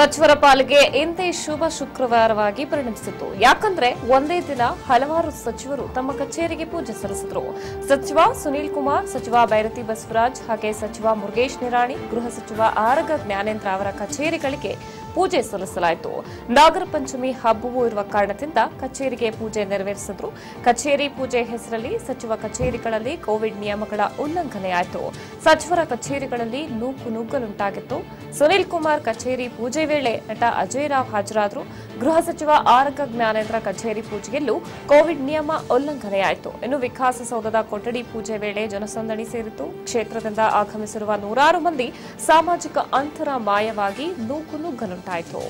ಸಚಿವರ ಪಾಲಿಗೆ ಇಂದೇ ಶುಭ ಶುಕ್ರವಾರವಾಗಿ ಪರಿಣಮಿಸಿತು ಯಾಕಂದ್ರೆ ಒಂದೇ ದಿನ ಹಲವಾರು ಸಚಿವರು ತಮ್ಮ ಕಚೇರಿಗೆ ಪೂಜೆ ಸಲ್ಲಿಸಿದರು ಸಚಿವ ಸುನೀಲ್ ಕುಮಾರ್ ಸಚಿವ ಬೈರತಿ ಬಸವರಾಜ್ ಹಾಗೆ ಸಚಿವ ಮುರುಗೇಶ್ ನಿರಾಣಿ ಗೃಹ ಸಚಿವ ಆರಗ ಜ್ಞಾನೇಂದ್ರ ಅವರ ಕಚೇರಿಗಳಿಗೆ ಪೂಜೆ ಸಲ್ಲಿಸಲಾಯಿತು ನಾಗರ ಪಂಚಮಿ ಹಬ್ಬವೂ ಇರುವ ಕಾರಣದಿಂದ ಕಚೇರಿಗೆ ಪೂಜೆ ನೆರವೇರಿಸಿದ್ರು ಕಚೇರಿ ಪೂಜೆ ಹೆಸರಲ್ಲಿ ಸಚಿವ ಕಚೇರಿಗಳಲ್ಲಿ ಕೋವಿಡ್ ನಿಯಮಗಳ ಉಲ್ಲಂಘನೆಯಾಯಿತು ಸಚಿವರ ಕಚೇರಿಗಳಲ್ಲಿ ನೂಕು ನುಗ್ಗಲುಂಟಾಗಿತ್ತು ಸುನೀಲ್ ಕುಮಾರ್ ಕಚೇರಿ ಪೂಜೆ ವೇಳೆ ನಟ ಅಜಯ್ ರಾವ್ ಹಾಜರಾದರು ಗೃಹ ಸಚಿವ ಆರಗ ಜ್ಞಾನೇಂದ್ರ ಕಚೇರಿ ಪೂಜೆಯಲ್ಲೂ ಕೋವಿಡ್ ನಿಯಮ ಉಲ್ಲಂಘನೆಯಾಯಿತು ಇನ್ನು ವಿಕಾಸಸೌಧದ ಕೊಠಡಿ ಪೂಜೆ ವೇಳೆ ಜನಸಂದಣಿ ಸೇರಿತು ಕ್ಷೇತ್ರದಿಂದ ಆಗಮಿಸಿರುವ ನೂರಾರು ಮಂದಿ ಸಾಮಾಜಿಕ ಅಂತರ ಮಾಯವಾಗಿ ನೂಕು ನುಗ್ಗಲುಂಟಾಯಿತು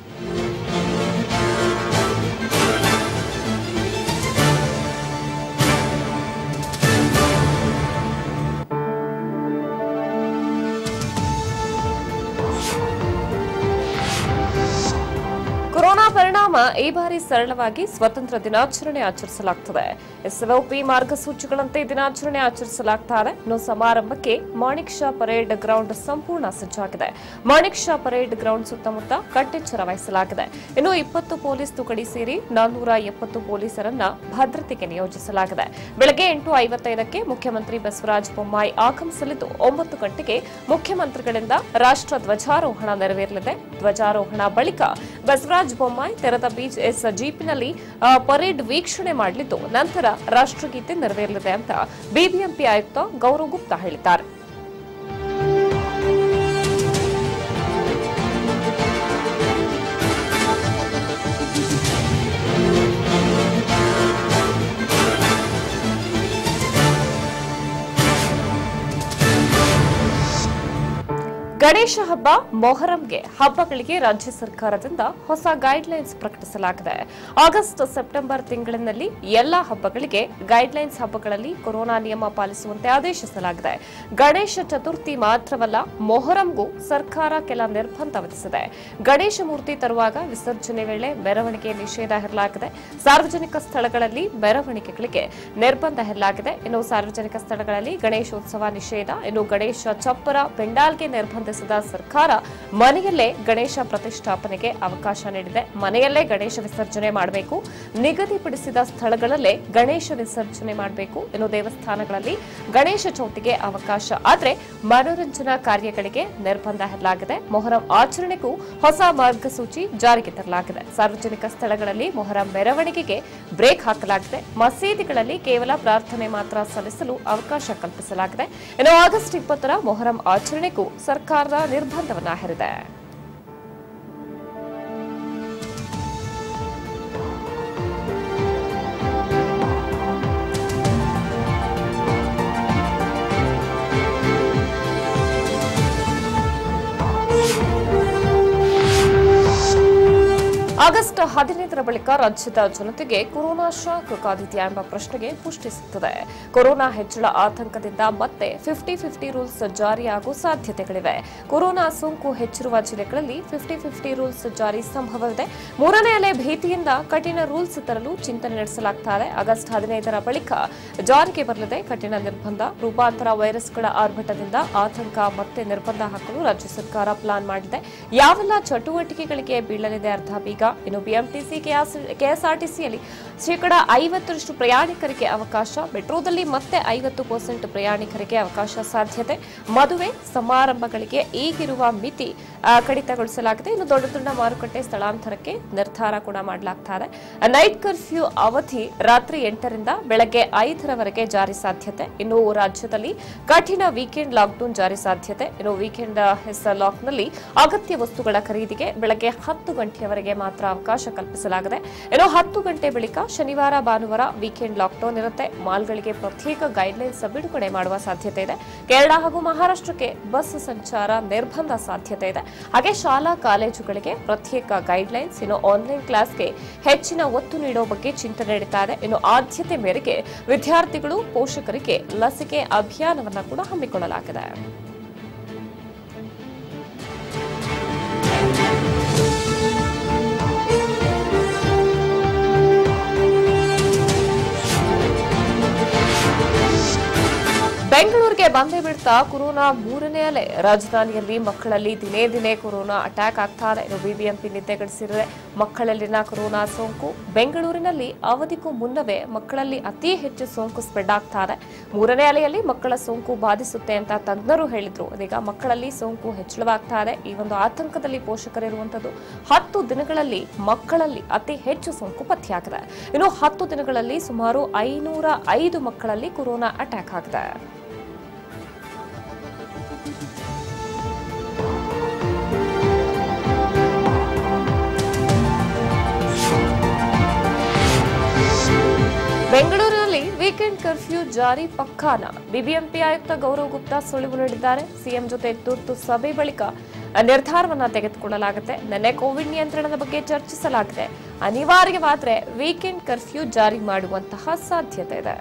ಕೊರೋನಾ ಪರಿಣಾಮ ಈ ಬಾರಿ ಸರಳವಾಗಿ ಸ್ವತಂತ್ರ ದಿನಾಚರಣೆ ಆಚರಿಸಲಾಗುತ್ತದೆ ಎಸ್ಎಲ್ಒಪಿ ಮಾರ್ಗಸೂಚಿಗಳಂತೆ ದಿನಾಚರಣೆ ಆಚರಿಸಲಾಗ್ತಾ ಇನ್ನು ಸಮಾರಂಭಕ್ಕೆ ಮಾಣಿಕ್ ಶಾ ಪರೇಡ್ ಗ್ರೌಂಡ್ ಸಂಪೂರ್ಣ ಸಜ್ಜಾಗಿದೆ ಮಾಣಿಕ್ ಶಾ ಪರೇಡ್ ಗ್ರೌಂಡ್ ಸುತ್ತಮುತ್ತ ಕಟ್ಟೆಚ್ಚರ ವಹಿಸಲಾಗಿದೆ ಇನ್ನು ಇಪ್ಪತ್ತು ಪೊಲೀಸ್ ತುಕಡಿ ಸೇರಿ ನಾನ್ನೂರ ಎಪ್ಪತ್ತು ಪೊಲೀಸರನ್ನ ಭದ್ರತೆಗೆ ನಿಯೋಜಿಸಲಾಗಿದೆ ಬೆಳಗ್ಗೆ ಎಂಟು ಐವತ್ತೈದಕ್ಕೆ ಮುಖ್ಯಮಂತ್ರಿ ಬಸವರಾಜ ಬೊಮ್ಮಾಯಿ ಆಗಮಿಸಲಿದ್ದು ಒಂಬತ್ತು ಗಂಟೆಗೆ ಮುಖ್ಯಮಂತ್ರಿಗಳಿಂದ ರಾಷ್ಟ್ರ ಧ್ವಜಾರೋಹಣ ನೆರವೇರಲಿದೆ ಧ್ವಜಾರೋಹಣ ಬಳಿಕ ಬಸವರಾಜ ಬೊಮ್ಮಾಯಿ ತೆರೆದ ಬೀಚ್ ಎಸ್ ಜೀಪಿನಲ್ಲಿ ಆ, ಪರೇಡ್ ವೀಕ್ಷಣೆ ಮಾಡಲಿದ್ದು ನಂತರ ರಾಷ್ಟ್ರಗೀತೆ ನೆರವೇರಲಿದೆ ಅಂತ ಬಿಬಿಎಂಪಿ ಆಯುಕ್ತ ಗೌರವ್ ಗುಪ್ತಾ ಹೇಳಿದ್ದಾರೆ ಗಣೇಶ ಹಬ್ಬ ಮೊಹರಂಗೆ ಹಬ್ಬಗಳಿಗೆ ರಾಜ್ಯ ಸರ್ಕಾರದಿಂದ ಹೊಸ ಗೈಡ್ಲೈನ್ಸ್ ಪ್ರಕಟಿಸಲಾಗಿದೆ ಆಗಸ್ಟ್ ಸೆಪ್ಟೆಂಬರ್ ತಿಂಗಳಿನಲ್ಲಿ ಎಲ್ಲಾ ಹಬ್ಬಗಳಿಗೆ ಗೈಡ್ಲೈನ್ಸ್ ಹಬ್ಬಗಳಲ್ಲಿ ಕೊರೋನಾ ನಿಯಮ ಪಾಲಿಸುವಂತೆ ಆದೇಶಿಸಲಾಗಿದೆ ಗಣೇಶ ಚತುರ್ಥಿ ಮಾತ್ರವಲ್ಲ ಮೊಹರಂಗೂ ಸರ್ಕಾರ ಕೆಲ ನಿರ್ಬಂಧ ವಿಧಿಸಿದೆ ಗಣೇಶ ಮೂರ್ತಿ ತರುವಾಗ ವಿಸರ್ಜನೆ ವೇಳೆ ಮೆರವಣಿಗೆ ನಿಷೇಧ ಹೇರಲಾಗಿದೆ ಸಾರ್ವಜನಿಕ ಸ್ಥಳಗಳಲ್ಲಿ ಮೆರವಣಿಗೆಗಳಿಗೆ ನಿರ್ಬಂಧ ಹೇರಲಾಗಿದೆ ಇನ್ನು ಸಾರ್ವಜನಿಕ ಸ್ಥಳಗಳಲ್ಲಿ ಗಣೇಶೋತ್ಸವ ನಿಷೇಧ ಇನ್ನು ಗಣೇಶ ಚಪ್ಪರ ಪೆಂಡಾಲ್ಗೆ ನಿರ್ಬಂಧಿಸಿದ ಸರ್ಕಾರ ಮನೆಯಲ್ಲೇ ಗಣೇಶ ಪ್ರತಿಷ್ಠಾಪನೆಗೆ ಅವಕಾಶ ನೀಡಿದೆ ಮನೆಯಲ್ಲೇ ಗಣೇಶ ವಿಸರ್ಜನೆ ಮಾಡಬೇಕು ನಿಗದಿಪಡಿಸಿದ ಸ್ಥಳಗಳಲ್ಲೇ ಗಣೇಶ ವಿಸರ್ಜನೆ ಮಾಡಬೇಕು ಇನ್ನು ದೇವಸ್ಥಾನಗಳಲ್ಲಿ ಗಣೇಶ ಚೌತಿಗೆ ಅವಕಾಶ ಆದರೆ ಮನೋರಂಜನಾ ಕಾರ್ಯಗಳಿಗೆ ನಿರ್ಬಂಧ ಹೇರಲಾಗಿದೆ ಮೊಹರಂ ಆಚರಣೆಗೂ ಹೊಸ ಮಾರ್ಗಸೂಚಿ ಜಾರಿಗೆ ತರಲಾಗಿದೆ ಸಾರ್ವಜನಿಕ ಸ್ಥಳಗಳಲ್ಲಿ ಮೊಹರಂ ಮೆರವಣಿಗೆಗೆ ಬ್ರೇಕ್ ಹಾಕಲಾಗಿದೆ ಮಸೀದಿಗಳಲ್ಲಿ ಕೇವಲ ಪ್ರಾರ್ಥನೆ ಮಾತ್ರ ಸಲ್ಲಿಸಲು ಅವಕಾಶ ಕಲ್ಪಿಸಲಾಗಿದೆ ಇನ್ನು ಆಗಸ್ಟ್ ಇಪ್ಪತ್ತರ ಮೊಹರಂ ಆಚರಣೆಗೂ ಸರ್ಕಾರದ ನಿರ್ಬಂಧವನ್ನ ಹೇರಿದೆ ಆಗಸ್ಟ್ ಹದಿನೈದರ ಬಳಿಕ ರಾಜ್ಯದ ಜನತೆಗೆ ಕೊರೋನಾ ಶಾಕ್ ಕಾದಿದೆಯಾ ಎಂಬ ಪ್ರಶ್ನೆಗೆ ಪುಷ್ಟಿ ಸಿಗ್ತದೆ ಕೊರೋನಾ ಹೆಚ್ಚಳ ಆತಂಕದಿಂದ ಮತ್ತೆ ಫಿಫ್ಟಿ ಫಿಫ್ಟಿ ರೂಲ್ಸ್ ಜಾರಿಯಾಗುವ ಸಾಧ್ಯತೆಗಳಿವೆ ಕೊರೋನಾ ಸೋಂಕು ಹೆಚ್ಚಿರುವ ಜಿಲ್ಲೆಗಳಲ್ಲಿ ಫಿಫ್ಟಿ ಫಿಫ್ಟಿ ರೂಲ್ಸ್ ಜಾರಿ ಸಂಭವವಿದೆ ಮೂರನೇ ಅಲೆ ಭೀತಿಯಿಂದ ಕಠಿಣ ರೂಲ್ಸ್ ತರಲು ಚಿಂತನೆ ನಡೆಸಲಾಗ್ತಾ ಇದೆ ಆಗಸ್ಟ್ ಹದಿನೈದರ ಬಳಿಕ ಜಾರಿಗೆ ಬರಲಿದೆ ಕಠಿಣ ನಿರ್ಬಂಧ ರೂಪಾಂತರ ವೈರಸ್ಗಳ ಆರ್ಭಟದಿಂದ ಆತಂಕ ಮತ್ತೆ ನಿರ್ಬಂಧ ಹಾಕಲು ರಾಜ್ಯ ಸರ್ಕಾರ ಪ್ಲಾನ್ ಮಾಡಿದೆ ಯಾವೆಲ್ಲ ಚಟುವಟಿಕೆಗಳಿಗೆ ಬೀಳಲಿದೆ ಅರ್ಧ ಬೀಗ ಇನ್ನು ಬಿಎಂಟಿಸಿ ಕೆಎಸ್ಆರ್ಟಿಸಿಯಲ್ಲಿ ಶೇಕಡ ಐವತ್ತರಷ್ಟು ಪ್ರಯಾಣಿಕರಿಗೆ ಅವಕಾಶ ಮೆಟ್ರೋದಲ್ಲಿ ಮತ್ತೆ ಐವತ್ತು ಪರ್ಸೆಂಟ್ ಪ್ರಯಾಣಿಕರಿಗೆ ಅವಕಾಶ ಸಾಧ್ಯತೆ ಮದುವೆ ಸಮಾರಂಭಗಳಿಗೆ ಈಗಿರುವ ಮಿತಿ ಆ, ಕಡಿತಗೊಳಿಸಲಾಗಿದೆ ಇನ್ನು ದೊಡ್ಡ ದೊಡ್ಡ ಮಾರುಕಟ್ಟೆ ಸ್ಥಳಾಂತರಕ್ಕೆ ನಿರ್ಧಾರ ಕೂಡ ಮಾಡಲಾಗ್ತಾ ಇದೆ ನೈಟ್ ಕರ್ಫ್ಯೂ ಅವಧಿ ರಾತ್ರಿ ಎಂಟರಿಂದ ಬೆಳಗ್ಗೆ ಐದರವರೆಗೆ ಜಾರಿ ಸಾಧ್ಯತೆ ಇನ್ನು ರಾಜ್ಯದಲ್ಲಿ ಕಠಿಣ ವೀಕೆಂಡ್ ಲಾಕ್ಡೌನ್ ಜಾರಿ ಸಾಧ್ಯತೆ ಇನ್ನು ವೀಕೆಂಡ್ ಹೆಸ ಲಾಕ್ನಲ್ಲಿ ಅಗತ್ಯ ವಸ್ತುಗಳ ಖರೀದಿಗೆ ಬೆಳಗ್ಗೆ ಹತ್ತು ಗಂಟೆಯವರೆಗೆ ಮಾತ್ರ ಅವಕಾಶ ಕಲ್ಪಿಸಲಾಗಿದೆ ಇನ್ನು ಹತ್ತು ಗಂಟೆ ಬಳಿಕ ಶನಿವಾರ ಭಾನುವಾರ ವೀಕೆಂಡ್ ಲಾಕ್ಡೌನ್ ಇರುತ್ತೆ ಮಾಲ್ಗಳಿಗೆ ಪ್ರತ್ಯೇಕ ಗೈಡ್ಲೈನ್ಸ್ ಬಿಡುಗಡೆ ಮಾಡುವ ಸಾಧ್ಯತೆ ಇದೆ ಕೇರಳ ಹಾಗೂ ಮಹಾರಾಷ್ಟ್ರಕ್ಕೆ ಬಸ್ ಸಂಚಾರ ನಿರ್ಬಂಧ ಸಾಧ್ಯತೆ ಇದೆ ಹಾಗೆ ಶಾಲಾ ಕಾಲೇಜುಗಳಿಗೆ ಪ್ರತ್ಯೇಕ ಗೈಡ್ಲೈನ್ಸ್ ಇನ್ನು ಆನ್ಲೈನ್ ಕ್ಲಾಸ್ಗೆ ಹೆಚ್ಚಿನ ಒತ್ತು ನೀಡುವ ಬಗ್ಗೆ ಚಿಂತನೆ ನಡೀತಾ ಇದೆ ಇನ್ನು ಆದ್ಯತೆ ಮೇರೆಗೆ ವಿದ್ಯಾರ್ಥಿಗಳು ಪೋಷಕರಿಗೆ ಲಸಿಕೆ ಅಭಿಯಾನವನ್ನು ಕೂಡ ಹಮ್ಮಿಕೊಳ್ಳಲಾಗಿದೆ ಬೆಂಗಳೂರಿಗೆ ಬಂದೇ ಬಿಡ್ತಾ ಕೊರೋನಾ ಮೂರನೇ ಅಲೆ ರಾಜಧಾನಿಯಲ್ಲಿ ಮಕ್ಕಳಲ್ಲಿ ದಿನೇ ದಿನೇ ಕೊರೋನಾ ಅಟ್ಯಾಕ್ ಆಗ್ತಾ ಇದೆ ಇನ್ನು ಬಿಬಿಎಂಪಿ ನಿದ್ದೆಗಡಿಸಿದರೆ ಮಕ್ಕಳಲ್ಲಿನ ಕೊರೋನಾ ಸೋಂಕು ಬೆಂಗಳೂರಿನಲ್ಲಿ ಅವಧಿಗೂ ಮುನ್ನವೇ ಮಕ್ಕಳಲ್ಲಿ ಅತಿ ಹೆಚ್ಚು ಸೋಂಕು ಸ್ಪ್ರೆಡ್ ಆಗ್ತಾ ಇದೆ ಮೂರನೇ ಅಲೆಯಲ್ಲಿ ಮಕ್ಕಳ ಸೋಂಕು ಬಾಧಿಸುತ್ತೆ ಅಂತ ತಜ್ಞರು ಹೇಳಿದ್ರು ಇದೀಗ ಮಕ್ಕಳಲ್ಲಿ ಸೋಂಕು ಹೆಚ್ಚಳವಾಗ್ತಾ ಇದೆ ಈ ಒಂದು ಆತಂಕದಲ್ಲಿ ಪೋಷಕರಿರುವಂತದ್ದು ಹತ್ತು ದಿನಗಳಲ್ಲಿ ಮಕ್ಕಳಲ್ಲಿ ಅತಿ ಹೆಚ್ಚು ಸೋಂಕು ಪತ್ತೆಯಾಗಿದೆ ಇನ್ನು ಹತ್ತು ದಿನಗಳಲ್ಲಿ ಸುಮಾರು ಐನೂರ ಐದು ಮಕ್ಕಳಲ್ಲಿ ಕೊರೋನಾ ಅಟ್ಯಾಕ್ ಆಗಿದೆ ಬೆಂಗಳೂರಿನಲ್ಲಿ ವೀಕೆಂಡ್ ಕರ್ಫ್ಯೂ ಜಾರಿ ಪಕ್ಕಾನ ಬಿಬಿಎಂಪಿ ಆಯುಕ್ತ ಗೌರವ್ ಗುಪ್ತಾ ಸುಳಿವು ನೀಡಿದ್ದಾರೆ ಸಿಎಂ ಜೊತೆ ತುರ್ತು ಸಭೆ ಬಳಿಕ ನಿರ್ಧಾರವನ್ನ ತೆಗೆದುಕೊಳ್ಳಲಾಗುತ್ತೆ ನಿನ್ನೆ ಕೋವಿಡ್ ನಿಯಂತ್ರಣದ ಬಗ್ಗೆ ಚರ್ಚಿಸಲಾಗಿದೆ ಅನಿವಾರ್ಯವಾದರೆ ವೀಕೆಂಡ್ ಕರ್ಫ್ಯೂ ಜಾರಿ ಮಾಡುವಂತಹ ಸಾಧ್ಯತೆ ಇದೆ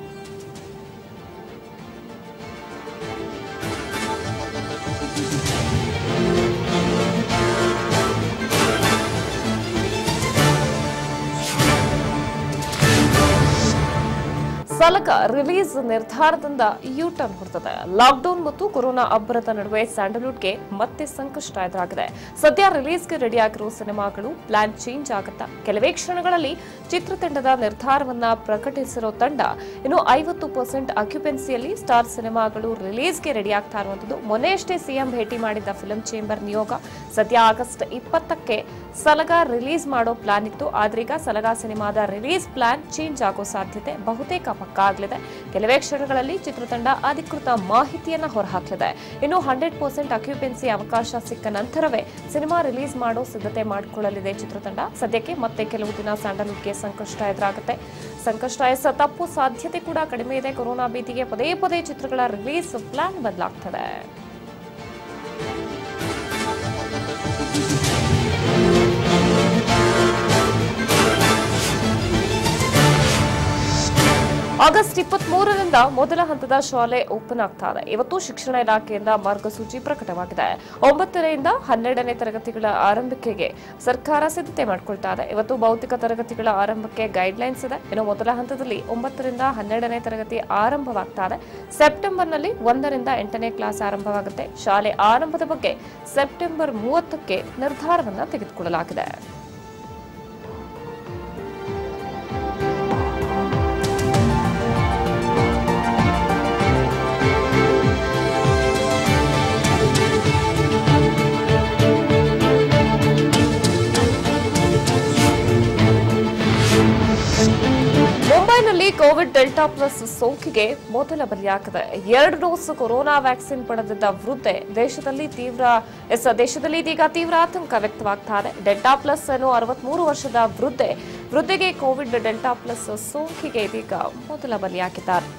ಸಲಕ ರಿಲೀಸ್ ನಿರ್ಧಾರದಿಂದ ಯೂ ಟರ್ನ್ ಹೊರತದೆ ಲಾಕ್ಡೌನ್ ಮತ್ತು ಕೊರೋನಾ ಅಬ್ಬರದ ನಡುವೆ ಸ್ಯಾಂಡಲ್ವುಡ್ಗೆ ಮತ್ತೆ ಸಂಕಷ್ಟ ಎದುರಾಗಿದೆ ಸದ್ಯ ರಿಲೀಸ್ಗೆ ರೆಡಿಯಾಗಿರೋ ಸಿನಿಮಾಗಳು ಪ್ಲಾನ್ ಚೇಂಜ್ ಆಗುತ್ತಾ ಕೆಲವೇ ಕ್ಷಣಗಳಲ್ಲಿ ಚಿತ್ರತಂಡದ ನಿರ್ಧಾರವನ್ನ ಪ್ರಕಟಿಸಿರೋ ತಂಡ ಇನ್ನು ಐವತ್ತು ಪರ್ಸೆಂಟ್ ಅಕ್ಯುಪೆನ್ಸಿಯಲ್ಲಿ ಸ್ಟಾರ್ ಸಿನಿಮಾಗಳು ರಿಲೀಸ್ಗೆ ರೆಡಿ ಆಗ್ತಾ ಇರುವಂತದ್ದು ಮೊನ್ನೆಯಷ್ಟೇ ಸಿಎಂ ಭೇಟಿ ಮಾಡಿದ್ದ ಫಿಲ್ಮ್ ಚೇಂಬರ್ ನಿಯೋಗ ಸದ್ಯ ಆಗಸ್ಟ್ ಇಪ್ಪತ್ತಕ್ಕೆ ಸಲಗ ರಿಲೀಸ್ ಮಾಡೋ ಪ್ಲಾನ್ ಇತ್ತು ಆದ್ರೀಗ ಸಲಗ ಸಿನಿಮಾದ ರಿಲೀಸ್ ಪ್ಲಾನ್ ಚೇಂಜ್ ಆಗೋ ಸಾಧ್ಯತೆ ಬಹುತೇಕ ಪಕ್ಕ ಆಗಲಿದೆ ಕೆಲವೇ ಕ್ಷಣಗಳಲ್ಲಿ ಚಿತ್ರತಂಡ ಅಧಿಕೃತ ಮಾಹಿತಿಯನ್ನ ಹೊರಹಾಕಲಿದೆ ಇನ್ನು ಹಂಡ್ರೆಡ್ ಪರ್ಸೆಂಟ್ ಅಕ್ಯುಪೆನ್ಸಿ ಅವಕಾಶ ಸಿಕ್ಕ ನಂತರವೇ ಸಿನಿಮಾ ರಿಲೀಸ್ ಮಾಡೋ ಸಿದ್ಧತೆ ಮಾಡಿಕೊಳ್ಳಲಿದೆ ಚಿತ್ರತಂಡ ಸದ್ಯಕ್ಕೆ ಮತ್ತೆ ಕೆಲವು ದಿನ ಸ್ಯಾಂಡಲ್ವುಡ್ಗೆ ಸಂಕಷ್ಟ ಎದುರಾಗುತ್ತೆ ಸಂಕಷ್ಟ ಎಸ ತಪ್ಪು ಸಾಧ್ಯತೆ ಕೂಡ ಕಡಿಮೆ ಇದೆ ಕೊರೋನಾ ಭೀತಿಗೆ ಪದೇ ಪದೇ ಚಿತ್ರಗಳ ರಿಲೀಸ್ ಪ್ಲಾನ್ ಬದಲಾಗ್ತದೆ ಆಗಸ್ಟ್ ಇಪ್ಪತ್ತ್ ಮೂರರಿಂದ ಮೊದಲ ಹಂತದ ಶಾಲೆ ಓಪನ್ ಆಗ್ತಾ ಇದೆ ಇವತ್ತು ಶಿಕ್ಷಣ ಇಲಾಖೆಯಿಂದ ಮಾರ್ಗಸೂಚಿ ಪ್ರಕಟವಾಗಿದೆ ಒಂಬತ್ತರಿಂದ ಹನ್ನೆರಡನೇ ತರಗತಿಗಳ ಆರಂಭಿಕೆಗೆ ಸರ್ಕಾರ ಸಿದ್ಧತೆ ಮಾಡಿಕೊಳ್ತಾ ಇದೆ ಇವತ್ತು ಭೌತಿಕ ತರಗತಿಗಳ ಆರಂಭಕ್ಕೆ ಗೈಡ್ಲೈನ್ಸ್ ಇದೆ ಇನ್ನು ಮೊದಲ ಹಂತದಲ್ಲಿ ಒಂಬತ್ತರಿಂದ ಹನ್ನೆರಡನೇ ತರಗತಿ ಆರಂಭವಾಗ್ತಾ ಇದೆ ಸೆಪ್ಟೆಂಬರ್ನಲ್ಲಿ ಒಂದರಿಂದ ಎಂಟನೇ ಕ್ಲಾಸ್ ಆರಂಭವಾಗುತ್ತೆ ಶಾಲೆ ಆರಂಭದ ಬಗ್ಗೆ ಸೆಪ್ಟೆಂಬರ್ ಮೂವತ್ತಕ್ಕೆ ನಿರ್ಧಾರವನ್ನ ತೆಗೆದುಕೊಳ್ಳಲಾಗಿದೆ ಮುಂಬೈನಲ್ಲಿ ಕೋವಿಡ್ ಡೆಲ್ಟಾ ಪ್ಲಸ್ ಸೋಂಕಿಗೆ ಮೊದಲ ಬಲಿಯಾಗಿದೆ ಎರಡು ಡೋಸ್ ಕೊರೋನಾ ವ್ಯಾಕ್ಸಿನ್ ಪಡೆದಿದ್ದ ವೃದ್ಧೆ ದೇಶದಲ್ಲಿ ತೀವ್ರ ಎಸ್ ದೇಶದಲ್ಲಿ ಇದೀಗ ತೀವ್ರ ಆತಂಕ ವ್ಯಕ್ತವಾಗ್ತಾ ಇದೆ ಡೆಲ್ಟಾ ಪ್ಲಸ್ ಅನ್ನೋ ಅರವತ್ಮೂರು ವರ್ಷದ ವೃದ್ಧೆ ವೃದ್ಧೆಗೆ ಕೋವಿಡ್ ಡೆಲ್ಟಾ ಪ್ಲಸ್ ಸೋಂಕಿಗೆ ಇದೀಗ ಮೊದಲ ಬಲಿಯಾಗಿದ್ದಾರೆ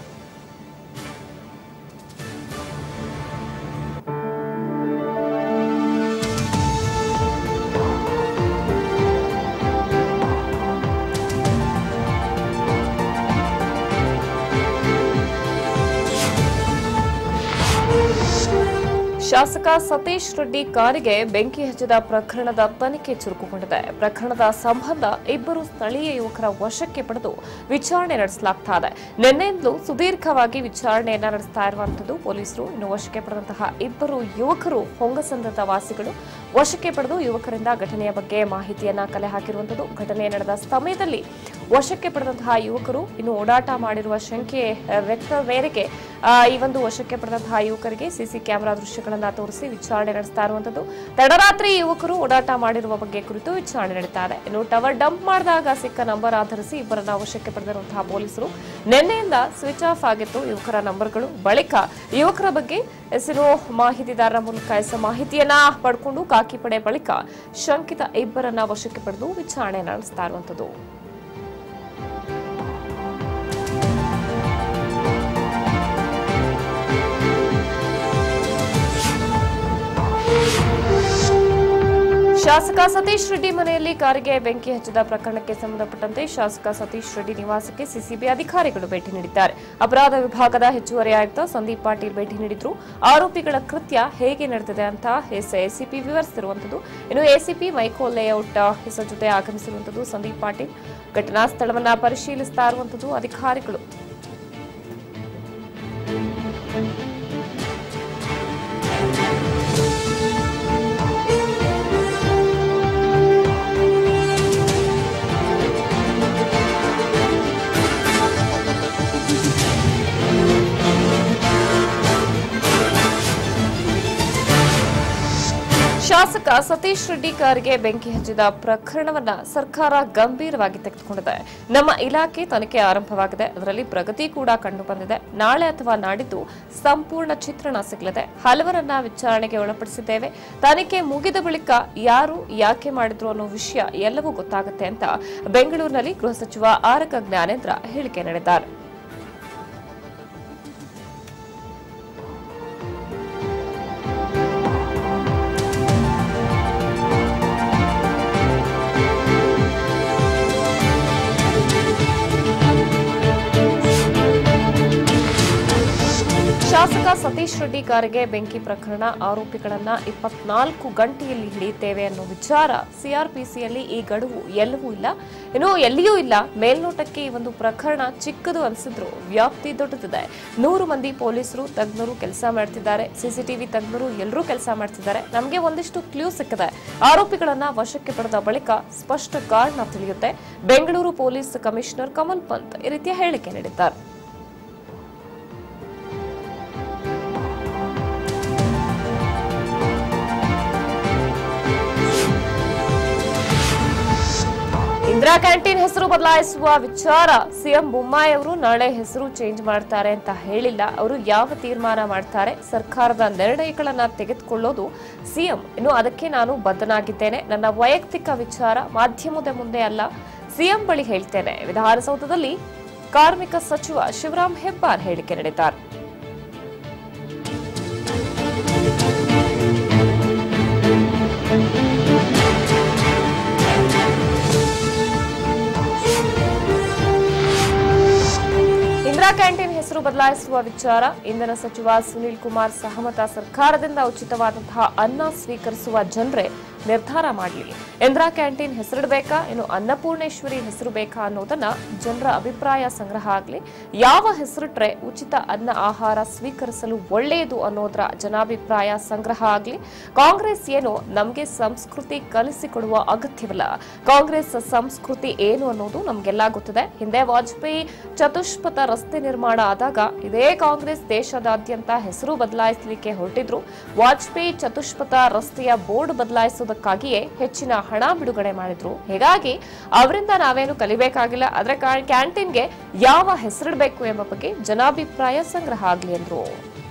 ಶಾಸಕ ಸತೀಶ್ ರೆಡ್ಡಿ ಕಾರಿಗೆ ಬೆಂಕಿ ಹಚ್ಚಿದ ಪ್ರಕರಣದ ತನಿಖೆ ಚುರುಕುಗೊಂಡಿದೆ ಪ್ರಕರಣದ ಸಂಬಂಧ ಇಬ್ಬರು ಸ್ಥಳೀಯ ಯುವಕರ ವಶಕ್ಕೆ ಪಡೆದು ವಿಚಾರಣೆ ನಡೆಸಲಾಗ್ತಾ ಇದೆ ನಿನ್ನೆಯಿಂದಲೂ ಸುದೀರ್ಘವಾಗಿ ವಿಚಾರಣೆಯನ್ನ ನಡೆಸ್ತಾ ಇರುವಂತದ್ದು ಪೊಲೀಸರು ಇನ್ನು ವಶಕ್ಕೆ ಪಡೆದಂತಹ ಇಬ್ಬರು ಯುವಕರು ಹೊಂಗಸಂದ್ರದ ವಾಸಿಗಳು ವಶಕ್ಕೆ ಪಡೆದು ಯುವಕರಿಂದ ಘಟನೆಯ ಬಗ್ಗೆ ಮಾಹಿತಿಯನ್ನ ಕಲೆ ಹಾಕಿರುವಂತದ್ದು ಘಟನೆ ನಡೆದ ಸಮಯದಲ್ಲಿ ವಶಕ್ಕೆ ಪಡೆದಂತಹ ಯುವಕರು ಇನ್ನು ಓಡಾಟ ಮಾಡಿರುವ ಶಂಕೆ ವ್ಯಕ್ತ ಮೇರೆಗೆ ಆ, ಈ ಒಂದು ವಶಕ್ಕೆ ಪಡೆದಂತಹ ಯುವಕರಿಗೆ ಸಿಸಿ ಕ್ಯಾಮೆರಾ ದೃಶ್ಯಗಳನ್ನ ತೋರಿಸಿ ವಿಚಾರಣೆ ನಡೆಸ್ತಾ ಇರುವಂತದ್ದು ತಡರಾತ್ರಿ ಯುವಕರು ಓಡಾಟ ಮಾಡಿರುವ ಬಗ್ಗೆ ಕುರಿತು ವಿಚಾರಣೆ ನಡೀತಾ ಇದೆ ಇನ್ನು ಟವರ್ ಡಂಪ್ ಮಾಡಿದಾಗ ಸಿಕ್ಕ ನಂಬರ್ ಆಧರಿಸಿ ಇಬ್ಬರನ್ನ ವಶಕ್ಕೆ ಪಡೆದಿರುವಂತಹ ಪೊಲೀಸರು ನಿನ್ನೆಯಿಂದ ಸ್ವಿಚ್ ಆಫ್ ಆಗಿತ್ತು ಯುವಕರ ನಂಬರ್ಗಳು ಬಳಿಕ ಯುವಕರ ಬಗ್ಗೆ ಹೆಸರು ಮಾಹಿತಿದಾರರ ಮೂಲಕ ಎಸ್ ಮಾಹಿತಿಯನ್ನ ಪಡ್ಕೊಂಡು ಕಾಕಿ ಪಡೆ ಬಳಿಕ ಶಂಕಿತ ಇಬ್ಬರನ್ನ ವಶಕ್ಕೆ ಪಡೆದು ವಿಚಾರಣೆ ನಡೆಸ್ತಾ ಇರುವಂತದ್ದು ಶಾಸಕ ಸತೀಶ್ ರೆಡ್ಡಿ ಮನೆಯಲ್ಲಿ ಕಾರಿಗೆ ಬೆಂಕಿ ಹಚ್ಚಿದ ಪ್ರಕರಣಕ್ಕೆ ಸಂಬಂಧಪಟ್ಟಂತೆ ಶಾಸಕ ಸತೀಶ್ ರೆಡ್ಡಿ ನಿವಾಸಕ್ಕೆ ಸಿಸಿಬಿ ಅಧಿಕಾರಿಗಳು ಭೇಟಿ ನೀಡಿದ್ದಾರೆ ಅಪರಾಧ ವಿಭಾಗದ ಹೆಚ್ಚುವರಿ ಆಯುಕ್ತ ಸಂದೀಪ್ ಪಾಟೀಲ್ ಭೇಟಿ ನೀಡಿದ್ರು ಆರೋಪಿಗಳ ಕೃತ್ಯ ಹೇಗೆ ನಡೆದಿದೆ ಅಂತ ಎಸ್ ಎಸಿಪಿ ವಿವರಿಸಿರುವಂತದ್ದು ಇನ್ನು ಎಸಿಪಿ ಮೈಕೋ ಲೇಔಟ್ ಹೆಸರ ಜೊತೆ ಆಗಮಿಸಿರುವಂತದ್ದು ಸಂದೀಪ್ ಪಾಟೀಲ್ ಘಟನಾ ಸ್ಥಳವನ್ನ ಪರಿಶೀಲಿಸ್ತಾ ಇರುವಂತದ್ದು ಅಧಿಕಾರಿಗಳು ಶಾಸಕ ಸತೀಶ್ ರೆಡ್ಡಿ ಕಾರಿಗೆ ಬೆಂಕಿ ಹಚ್ಚಿದ ಪ್ರಕರಣವನ್ನ ಸರ್ಕಾರ ಗಂಭೀರವಾಗಿ ತೆಗೆದುಕೊಂಡಿದೆ ನಮ್ಮ ಇಲಾಖೆ ತನಿಖೆ ಆರಂಭವಾಗಿದೆ ಅದರಲ್ಲಿ ಪ್ರಗತಿ ಕೂಡ ಕಂಡು ಬಂದಿದೆ ನಾಳೆ ಅಥವಾ ನಾಡಿದ್ದು ಸಂಪೂರ್ಣ ಚಿತ್ರಣ ಸಿಗಲಿದೆ ಹಲವರನ್ನ ವಿಚಾರಣೆಗೆ ಒಳಪಡಿಸಿದ್ದೇವೆ ತನಿಖೆ ಮುಗಿದ ಬಳಿಕ ಯಾರು ಯಾಕೆ ಮಾಡಿದ್ರು ಅನ್ನೋ ವಿಷಯ ಎಲ್ಲವೂ ಗೊತ್ತಾಗುತ್ತೆ ಅಂತ ಬೆಂಗಳೂರಿನಲ್ಲಿ ಗೃಹ ಸಚಿವ ಆರಗ ಜ್ಞಾನೇಂದ್ರ ಹೇಳಿಕೆ ನೀಡಿದ್ದಾರೆ ಶಾಸಕ ಸತೀಶ್ ರೆಡ್ಡಿ ಕಾರಿಗೆ ಬೆಂಕಿ ಪ್ರಕರಣ ಆರೋಪಿಗಳನ್ನ ಇಪ್ಪತ್ನಾಲ್ಕು ಗಂಟೆಯಲ್ಲಿ ಹಿಡಿಯುತ್ತೇವೆ ಅನ್ನೋ ವಿಚಾರ ಸಿಆರ್ಪಿಸಿಯಲ್ಲಿ ಈ ಗಡುವು ಎಲ್ಲವೂ ಇಲ್ಲ ಇನ್ನು ಎಲ್ಲಿಯೂ ಇಲ್ಲ ಮೇಲ್ನೋಟಕ್ಕೆ ಈ ಒಂದು ಪ್ರಕರಣ ಚಿಕ್ಕದು ಅನಿಸಿದ್ರು ವ್ಯಾಪ್ತಿ ದೊಡ್ಡದಿದೆ ನೂರು ಮಂದಿ ಪೊಲೀಸರು ತಜ್ಞರು ಕೆಲಸ ಮಾಡ್ತಿದ್ದಾರೆ ಸಿಸಿಟಿವಿ ತಜ್ಞರು ಎಲ್ಲರೂ ಕೆಲಸ ಮಾಡ್ತಿದ್ದಾರೆ ನಮಗೆ ಒಂದಿಷ್ಟು ಕ್ಲೂ ಸಿಕ್ಕಿದೆ ಆರೋಪಿಗಳನ್ನ ವಶಕ್ಕೆ ಪಡೆದ ಬಳಿಕ ಸ್ಪಷ್ಟ ಕಾರಣ ತಿಳಿಯುತ್ತೆ ಬೆಂಗಳೂರು ಪೊಲೀಸ್ ಕಮಿಷನರ್ ಕಮಲ್ ಪಂತ್ ಈ ರೀತಿಯ ಹೇಳಿಕೆ ನೀಡಿದ್ದಾರೆ ಇಂದಿರಾ ಕ್ಯಾಂಟೀನ್ ಹೆಸರು ಬದಲಾಯಿಸುವ ವಿಚಾರ ಸಿಎಂ ಬೊಮ್ಮಾಯಿ ಅವರು ನಾಳೆ ಹೆಸರು ಚೇಂಜ್ ಮಾಡ್ತಾರೆ ಅಂತ ಹೇಳಿಲ್ಲ ಅವರು ಯಾವ ತೀರ್ಮಾನ ಮಾಡ್ತಾರೆ ಸರ್ಕಾರದ ನಿರ್ಣಯಗಳನ್ನ ತೆಗೆದುಕೊಳ್ಳೋದು ಸಿಎಂ ಇನ್ನು ಅದಕ್ಕೆ ನಾನು ಬದ್ಧನಾಗಿದ್ದೇನೆ ನನ್ನ ವೈಯಕ್ತಿಕ ವಿಚಾರ ಮಾಧ್ಯಮದ ಮುಂದೆ ಅಲ್ಲ ಸಿಎಂ ಬಳಿ ಹೇಳ್ತೇನೆ ವಿಧಾನಸೌಧದಲ್ಲಿ ಕಾರ್ಮಿಕ ಸಚಿವ ಶಿವರಾಂ ಹೆಬ್ಬಾರ್ ಹೇಳಿಕೆ ನೀಡಿದ್ದಾರೆ ಇಂದಿರಾ ಕ್ಯಾಂಟೀನ್ ಹೆಸರು ಬದಲಾಯಿಸುವ ವಿಚಾರ ಇಂಧನ ಸಚಿವ ಸುನೀಲ್ ಕುಮಾರ್ ಸಹಮತ ಸರ್ಕಾರದಿಂದ ಉಚಿತವಾದಂತಹ ಅನ್ನ ಸ್ವೀಕರಿಸುವ ಜನರೇ ನಿರ್ಧಾರ ಮಾಡಲಿ ಇಂದಿರಾ ಕ್ಯಾಂಟೀನ್ ಹೆಸರಿಡಬೇಕಾ ಇನ್ನು ಅನ್ನಪೂರ್ಣೇಶ್ವರಿ ಹೆಸರು ಬೇಕಾ ಅನ್ನೋದನ್ನ ಜನರ ಅಭಿಪ್ರಾಯ ಸಂಗ್ರಹ ಆಗಲಿ ಯಾವ ಹೆಸರಿಟ್ರೆ ಉಚಿತ ಅನ್ನ ಆಹಾರ ಸ್ವೀಕರಿಸಲು ಒಳ್ಳೆಯದು ಅನ್ನೋದರ ಜನಾಭಿಪ್ರಾಯ ಸಂಗ್ರಹ ಆಗಲಿ ಕಾಂಗ್ರೆಸ್ ಏನು ನಮಗೆ ಸಂಸ್ಕೃತಿ ಕಲಿಸಿಕೊಡುವ ಅಗತ್ಯವಿಲ್ಲ ಕಾಂಗ್ರೆಸ್ ಸಂಸ್ಕೃತಿ ಏನು ಅನ್ನೋದು ನಮಗೆಲ್ಲ ಗೊತ್ತಿದೆ ಹಿಂದೆ ವಾಜಪೇಯಿ ಚತುಷ್ಪಥ ರಸ್ತೆ ನಿರ್ಮಾಣ ಆದಾಗ ಇದೇ ಕಾಂಗ್ರೆಸ್ ದೇಶದಾದ್ಯಂತ ಹೆಸರು ಬದಲಾಯಿಸಲಿಕ್ಕೆ ಹೊರಟಿದ್ರು ವಾಜಪೇಯಿ ಚತುಷ್ಪಥ ರಸ್ತೆಯ ಬೋರ್ಡ್ ಬದಲಾಯಿಸುವುದಕ್ಕಾಗಿಯೇ ಹೆಚ್ಚಿನ ಹಣ ಬಿಡುಗಡೆ ಮಾಡಿದ್ರು ಹೀಗಾಗಿ ಅವರಿಂದ ನಾವೇನು ಕಲಿಬೇಕಾಗಿಲ್ಲ ಆದ್ರೆ ಕಾ- ಕ್ಯಾಂಟೀನ್ಗೆ ಯಾವ ಹೆಸರಿಡಬೇಕು ಎಂಬ ಬಗ್ಗೆ ಜನಾಭಿಪ್ರಾಯ ಸಂಗ್ರಹ ಆಗಲಿ ಎಂದ್ರು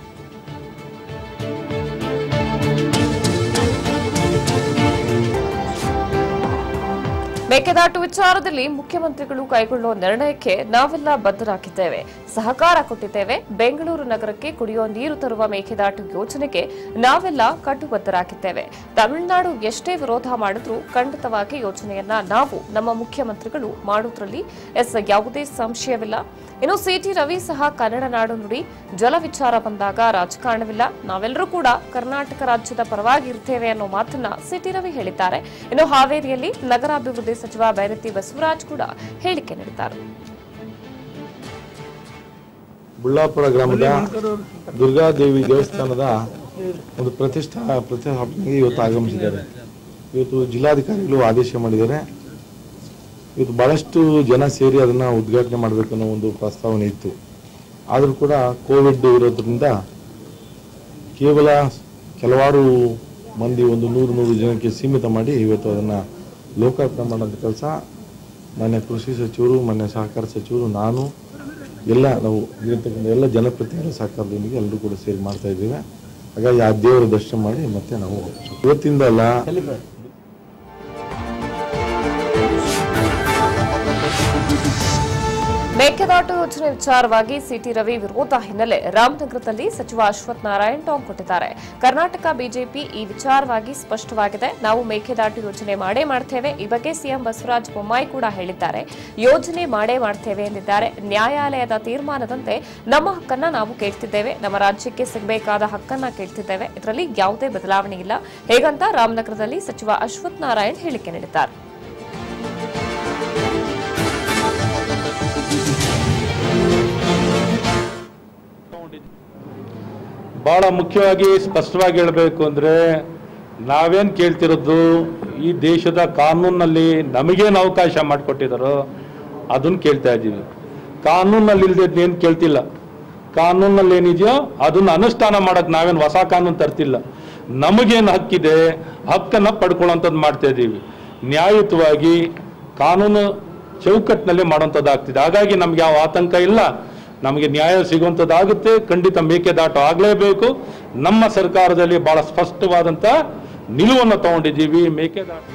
ಮೇಕೆದಾಟು ವಿಚಾರದಲ್ಲಿ ಮುಖ್ಯಮಂತ್ರಿಗಳು ಕೈಗೊಳ್ಳುವ ನಿರ್ಣಯಕ್ಕೆ ನಾವೆಲ್ಲ ಬದ್ಧರಾಗಿದ್ದೇವೆ ಸಹಕಾರ ಕೊಟ್ಟಿದ್ದೇವೆ ಬೆಂಗಳೂರು ನಗರಕ್ಕೆ ಕುಡಿಯುವ ನೀರು ತರುವ ಮೇಕೆದಾಟು ಯೋಜನೆಗೆ ನಾವೆಲ್ಲ ಕಟ್ಟುಬದ್ಧರಾಗಿದ್ದೇವೆ ತಮಿಳುನಾಡು ಎಷ್ಟೇ ವಿರೋಧ ಮಾಡಿದ್ರೂ ಖಂಡಿತವಾಗಿ ಯೋಜನೆಯನ್ನ ನಾವು ನಮ್ಮ ಮುಖ್ಯಮಂತ್ರಿಗಳು ಮಾಡುವುದರಲ್ಲಿ ಎಸ್ ಯಾವುದೇ ಸಂಶಯವಿಲ್ಲ ಇನ್ನು ಸಿಟಿ ರವಿ ಸಹ ಕನ್ನಡ ನಾಡು ನುಡಿ ಜಲ ವಿಚಾರ ಬಂದಾಗ ರಾಜಕಾರಣವಿಲ್ಲ ನಾವೆಲ್ಲರೂ ಕೂಡ ಕರ್ನಾಟಕ ರಾಜ್ಯದ ಪರವಾಗಿ ಇರ್ತೇವೆ ಅನ್ನೋ ಮಾತನ್ನ ಸಿಟಿ ರವಿ ಹೇಳಿದ್ದಾರೆ ಇನ್ನು ಹಾವೇರಿಯಲ್ಲಿ ನಗರಾಭಿವೃದ್ಧಿ ಸಚಿವ ಬೈರತಿ ಬಸವರಾಜ್ ಕೂಡ ಹೇಳಿಕೆ ನೀಡಿದ್ದಾರೆ ಬುಳ್ಳಾಪುರ ಗ್ರಾಮದ ದುರ್ಗಾದೇವಿ ದೇವಸ್ಥಾನದ ಒಂದು ಪ್ರತಿಷ್ಠಾ ಪ್ರತಿಷ್ಠಾಪನೆಗೆ ಇವತ್ತು ಆಗಮಿಸಿದ್ದಾರೆ ಇವತ್ತು ಜಿಲ್ಲಾಧಿಕಾರಿಗಳು ಆದೇಶ ಮಾಡಿದ್ದಾರೆ ಇವತ್ತು ಬಹಳಷ್ಟು ಜನ ಸೇರಿ ಅದನ್ನ ಉದ್ಘಾಟನೆ ಮಾಡಬೇಕು ಅನ್ನೋ ಒಂದು ಪ್ರಸ್ತಾವನೆ ಇತ್ತು ಆದರೂ ಕೂಡ ಕೋವಿಡ್ ಇರೋದ್ರಿಂದ ಕೇವಲ ಕೆಲವಾರು ಮಂದಿ ಒಂದು ನೂರು ನೂರು ಜನಕ್ಕೆ ಸೀಮಿತ ಮಾಡಿ ಇವತ್ತು ಅದನ್ನ ಲೋಕಾರ್ಪಣೆ ಮಾಡೋಂಥ ಕೆಲಸ ಮಾನ್ಯ ಕೃಷಿ ಸಚಿವರು ಮಾನ್ಯ ಸಹಕಾರ ಸಚಿವರು ನಾನು ಎಲ್ಲ ನಾವು ಇರತಕ್ಕಂಥ ಎಲ್ಲ ಜನಪ್ರತಿನಿಧಿಗಳ ಸಹಕಾರದೊಂದಿಗೆ ಎಲ್ಲರೂ ಕೂಡ ಸೇರಿ ಮಾಡ್ತಾ ಇದ್ದೇವೆ ಹಾಗಾಗಿ ಆ ದೇವರ ದರ್ಶನ ಮಾಡಿ ಮತ್ತೆ ನಾವು ಇವತ್ತಿಂದ ಅಲ್ಲ ಮೇಕೆದಾಟು ಯೋಜನೆ ವಿಚಾರವಾಗಿ ಸಿಟಿ ರವಿ ವಿರೋಧ ಹಿನ್ನೆಲೆ ರಾಮನಗರದಲ್ಲಿ ಸಚಿವ ಅಶ್ವಥ್ ನಾರಾಯಣ್ ಟಾಂಗ್ ಕೊಟ್ಟಿದ್ದಾರೆ ಕರ್ನಾಟಕ ಬಿಜೆಪಿ ಈ ವಿಚಾರವಾಗಿ ಸ್ಪಷ್ಟವಾಗಿದೆ ನಾವು ಮೇಕೆದಾಟು ಯೋಜನೆ ಮಾಡೇ ಮಾಡ್ತೇವೆ ಈ ಬಗ್ಗೆ ಸಿಎಂ ಬಸವರಾಜ ಬೊಮ್ಮಾಯಿ ಕೂಡ ಹೇಳಿದ್ದಾರೆ ಯೋಜನೆ ಮಾಡೇ ಮಾಡ್ತೇವೆ ಎಂದಿದ್ದಾರೆ ನ್ಯಾಯಾಲಯದ ತೀರ್ಮಾನದಂತೆ ನಮ್ಮ ಹಕ್ಕನ್ನ ನಾವು ಕೇಳ್ತಿದ್ದೇವೆ ನಮ್ಮ ರಾಜ್ಯಕ್ಕೆ ಸಿಗಬೇಕಾದ ಹಕ್ಕನ್ನ ಕೇಳ್ತಿದ್ದೇವೆ ಇದರಲ್ಲಿ ಯಾವುದೇ ಬದಲಾವಣೆ ಇಲ್ಲ ಹೇಗಂತ ರಾಮನಗರದಲ್ಲಿ ಸಚಿವ ಅಶ್ವಥ್ ನಾರಾಯಣ್ ಹೇಳಿಕೆ ನೀಡಿದ್ದಾರೆ ಬಹಳ ಮುಖ್ಯವಾಗಿ ಸ್ಪಷ್ಟವಾಗಿ ಹೇಳಬೇಕು ಅಂದರೆ ನಾವೇನು ಕೇಳ್ತಿರೋದು ಈ ದೇಶದ ಕಾನೂನಲ್ಲಿ ನಮಗೇನು ಅವಕಾಶ ಮಾಡಿಕೊಟ್ಟಿದ್ದಾರೋ ಅದನ್ನು ಕೇಳ್ತಾ ಇದ್ದೀವಿ ಕಾನೂನಲ್ಲಿ ಇಲ್ಲದೆ ಏನು ಕೇಳ್ತಿಲ್ಲ ಕಾನೂನಲ್ಲಿ ಏನಿದೆಯೋ ಅದನ್ನು ಅನುಷ್ಠಾನ ಮಾಡೋಕ್ಕೆ ನಾವೇನು ಹೊಸ ಕಾನೂನು ತರ್ತಿಲ್ಲ ನಮಗೇನು ಹಕ್ಕಿದೆ ಹಕ್ಕನ್ನು ಪಡ್ಕೊಳ್ಳೋಂಥದ್ದು ಮಾಡ್ತಾ ಇದ್ದೀವಿ ನ್ಯಾಯಯುತವಾಗಿ ಕಾನೂನು ಚೌಕಟ್ಟಿನಲ್ಲಿ ಮಾಡುವಂಥದ್ದಾಗ್ತಿದೆ ಹಾಗಾಗಿ ನಮ್ಗೆ ಯಾವ ಆತಂಕ ಇಲ್ಲ ನಮಗೆ ನ್ಯಾಯ ಸಿಗುವಂಥದ್ದಾಗುತ್ತೆ ಖಂಡಿತ ಮೇಕೆದಾಟು ಆಗಲೇಬೇಕು ನಮ್ಮ ಸರ್ಕಾರದಲ್ಲಿ ಬಹಳ ಸ್ಪಷ್ಟವಾದಂಥ ನಿಲುವನ್ನು ತಗೊಂಡಿದ್ದೀವಿ ಮೇಕೆದಾಟು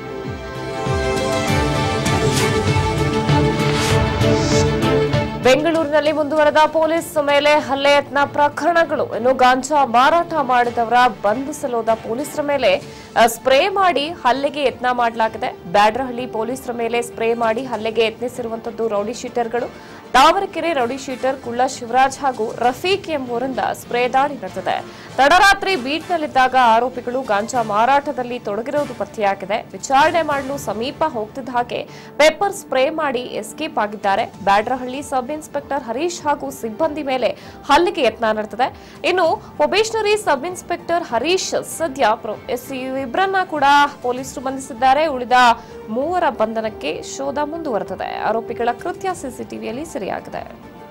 ಬೆಂಗಳೂರಿನಲ್ಲಿ ಮುಂದುವರೆದ ಪೊಲೀಸ್ ಮೇಲೆ ಹಲ್ಲೆ ಯತ್ನ ಪ್ರಕರಣಗಳು ಇನ್ನು ಗಾಂಜಾ ಮಾರಾಟ ಮಾಡಿದವರ ಬಂಧಿಸಲೋದ ಪೊಲೀಸರ ಮೇಲೆ ಅ, ಸ್ಪ್ರೇ ಮಾಡಿ ಹಲ್ಲೆಗೆ ಯತ್ನ ಮಾಡಲಾಗಿದೆ ಬ್ಯಾಡ್ರಹಳ್ಳಿ ಪೊಲೀಸರ ಮೇಲೆ ಸ್ಪ್ರೇ ಮಾಡಿ ಹಲ್ಲೆಗೆ ಯತ್ನಿಸಿರುವಂತದ್ದು ರೌಡಿ ಶೀಟರ್ಗಳು ತಾವರೆಕೆರೆ ರೌಡಿ ಶೀಟರ್ ಕುಳ್ಳ ಶಿವರಾಜ್ ಹಾಗೂ ರಫೀಕ್ ಎಂಬುವರಿಂದ ಸ್ಪ್ರೇ ದಾಳಿ ನಡೆದಿದೆ ತಡರಾತ್ರಿ ಬೀಟ್ನಲ್ಲಿದ್ದಾಗ ಆರೋಪಿಗಳು ಗಾಂಜಾ ಮಾರಾಟದಲ್ಲಿ ತೊಡಗಿರುವುದು ಪತ್ತೆಯಾಗಿದೆ ವಿಚಾರಣೆ ಮಾಡಲು ಸಮೀಪ ಹೋಗ್ತಿದ್ದ ಹಾಗೆ ಪೆಪ್ಪರ್ ಸ್ಪ್ರೇ ಮಾಡಿ ಎಸ್ಕೇಪ್ ಆಗಿದ್ದಾರೆ ಬ್ಯಾಡ್ರಹಳ್ಳಿ ಸಬ್ ಇನ್ಸ್ಪೆಕ್ಟರ್ ಹರೀಶ್ ಹಾಗೂ ಸಿಬ್ಬಂದಿ ಮೇಲೆ ಹಲ್ಲೆಗೆ ಯತ್ನ ನಡೆದಿದೆ ಇನ್ನು ಪ್ರೊಬೇಷನರಿ ಸಬ್ ಇನ್ಸ್ಪೆಕ್ಟರ್ ಹರೀಶ್ ಸದ್ಯ ಪ್ರ- ಎಸ್- ಇಬ್ಬರನ್ನ ಕೂಡ ಪೊಲೀಸರು ಬಂಧಿಸಿದ್ದಾರೆ ಉಳಿದ ಮೂವರ ಬಂಧನಕ್ಕೆ ಶೋಧ ಮುಂದುವರೆದಿದೆ ಆರೋಪಿಗಳ ಕೃತ್ಯ ಸಿಸಿಟಿವಿಯಲ್ಲಿ ಸೆರೆಯಾಗಿದೆ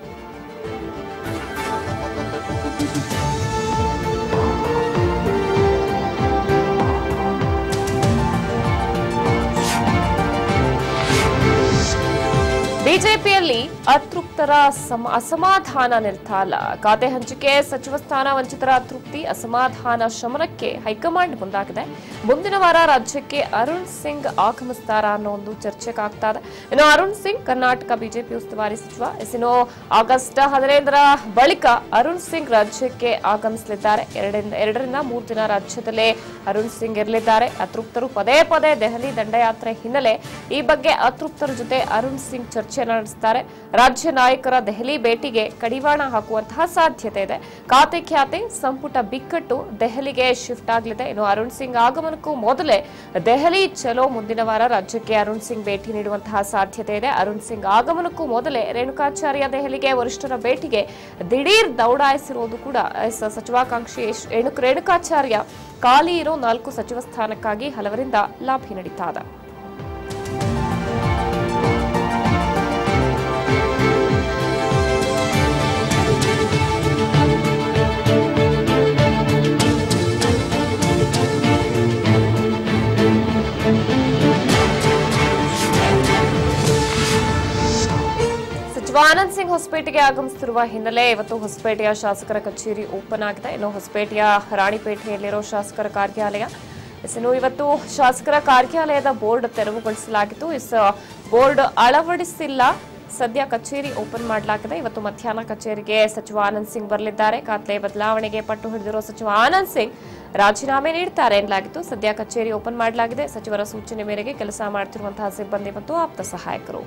ಬಿಜೆಪಿಯಲ್ಲಿ ಅತೃಪ್ತರ ಸಮ- ಅಸಮಾಧಾನ ನಿಲ್ತಾಲ ಖಾತೆ ಹಂಚಿಕೆ ಸಚಿವ ಸ್ಥಾನ ವಂಚಿತರ ಅತೃಪ್ತಿ ಅಸಮಾಧಾನ ಶಮನಕ್ಕೆ ಹೈಕಮಾಂಡ್ ಮುಂದಾಗಿದೆ ಮುಂದಿನ ವಾರ ರಾಜ್ಯಕ್ಕೆ ಅರುಣ್ ಸಿಂಗ್ ಆಗಮಿಸ್ತಾರ ಅನ್ನೋ ಒಂದು ಚರ್ಚೆಗಾಗ್ತಾ ಇದೆ ಇನ್ನು ಅರುಣ್ ಸಿಂಗ್ ಕರ್ನಾಟಕ ಬಿಜೆಪಿ ಉಸ್ತುವಾರಿ ಸಚಿವ ಎಸ್ ಇನ್ನು ಆಗಸ್ಟ್ ಹದಿನೈದರ ಬಳಿಕ ಅರುಣ್ ಸಿಂಗ್ ರಾಜ್ಯಕ್ಕೆ ಆಗಮಿಸಲಿದ್ದಾರೆ ಎರಡರಿಂದ ಎರಡರಿಂದ ಮೂರು ದಿನ ರಾಜ್ಯದಲ್ಲೇ ಅರುಣ್ ಸಿಂಗ್ ಇರಲಿದ್ದಾರೆ ಅತೃಪ್ತರು ಪದೇ ಪದೇ ದೆಹಲಿ ದಂಡಯಾತ್ರೆ ಹಿನ್ನೆಲೆ ಈ ಬಗ್ಗೆ ಅತೃಪ್ತರ ಜೊತೆ ಅರುಣ್ ಸಿಂಗ್ ಚರ್ಚೆ ನಡೆಸುತ್ತಾರೆ ರಾಜ್ಯ ನಾಯಕರ ದೆಹಲಿ ಭೇಟಿಗೆ ಕಡಿವಾಣ ಹಾಕುವಂತಹ ಸಾಧ್ಯತೆ ಇದೆ ಖಾತೆ ಖ್ಯಾತೆ ಸಂಪುಟ ಬಿಕ್ಕಟ್ಟು ದೆಹಲಿಗೆ ಶಿಫ್ಟ್ ಆಗಲಿದೆ ಇನ್ನು ಅರುಣ್ ಸಿಂಗ್ ಆಗಮನಕ್ಕೂ ಮೊದಲೇ ದೆಹಲಿ ಚಲೋ ಮುಂದಿನ ವಾರ ರಾಜ್ಯಕ್ಕೆ ಅರುಣ್ ಸಿಂಗ್ ಭೇಟಿ ನೀಡುವಂತಹ ಸಾಧ್ಯತೆ ಇದೆ ಅರುಣ್ ಸಿಂಗ್ ಆಗಮನಕ್ಕೂ ಮೊದಲೇ ರೇಣುಕಾಚಾರ್ಯ ದೆಹಲಿಗೆ ವರಿಷ್ಠರ ಭೇಟಿಗೆ ದಿಢೀರ್ ದೌಡಾಯಿಸಿರುವುದು ಕೂಡ ಎಸ್ ಸಚಿವಾಕಾಂಕ್ಷಿ ಎಶ್- ರೇಣುಕ- ರೇಣುಕಾಚಾರ್ಯ ಖಾಲಿ ಇರೋ ನಾಲ್ಕು ಸಚಿವ ಸ್ಥಾನಕ್ಕಾಗಿ ಹಲವರಿಂದ ಲಾಭಿ ನಡೀತಾ ಇದೆ ಸಚಿವ ಆನಂದ್ ಸಿಂಗ್ ಹೊಸಪೇಟೆಗೆ ಆಗಮಿಸುತ್ತಿರುವ ಹಿನ್ನೆಲೆ ಇವತ್ತು ಹೊಸಪೇಟೆಯ ಶಾಸಕರ ಕಚೇರಿ ಓಪನ್ ಆಗಿದೆ ಇನ್ನು ಹೊಸಪೇಟೆಯ ರಾಣಿಪೇಟೆಯಲ್ಲಿರೋ ಶಾಸಕರ ಕಾರ್ಯಾಲಯ ಎಸ್, ಇನ್ನು ಇವತ್ತು ಶಾಸಕರ ಕಾರ್ಯಾಲಯದ ಬೋರ್ಡ್ ತೆರವುಗೊಳಿಸಲಾಗಿತ್ತು ಎಸ್ ಬೋರ್ಡ್ ಅಳವಡಿಸಿಲ್ಲ ಸದ್ಯ ಕಚೇರಿ ಓಪನ್ ಮಾಡಲಾಗಿದೆ ಇವತ್ತು ಮಧ್ಯಾಹ್ನ ಕಚೇರಿಗೆ ಸಚಿವ ಆನಂದ್ ಸಿಂಗ್ ಬರಲಿದ್ದಾರೆ ಖಾತೆ ಬದಲಾವಣೆಗೆ ಪಟ್ಟು ಹಿಡಿದಿರೋ ಸಚಿವ ಆನಂದ್ ಸಿಂಗ್ ರಾಜೀನಾಮೆ ನೀಡುತ್ತಾರೆ ಎನ್ನಲಾಗಿತ್ತು ಸದ್ಯ ಕಚೇರಿ ಓಪನ್ ಮಾಡಲಾಗಿದೆ ಸಚಿವರ ಸೂಚನೆ ಮೇರೆಗೆ ಕೆಲಸ ಮಾಡುತ್ತಿರುವಂತಹ ಸಿಬ್ಬಂದಿ ಮತ್ತು ಆಪ್ತ ಸಹಾಯಕರು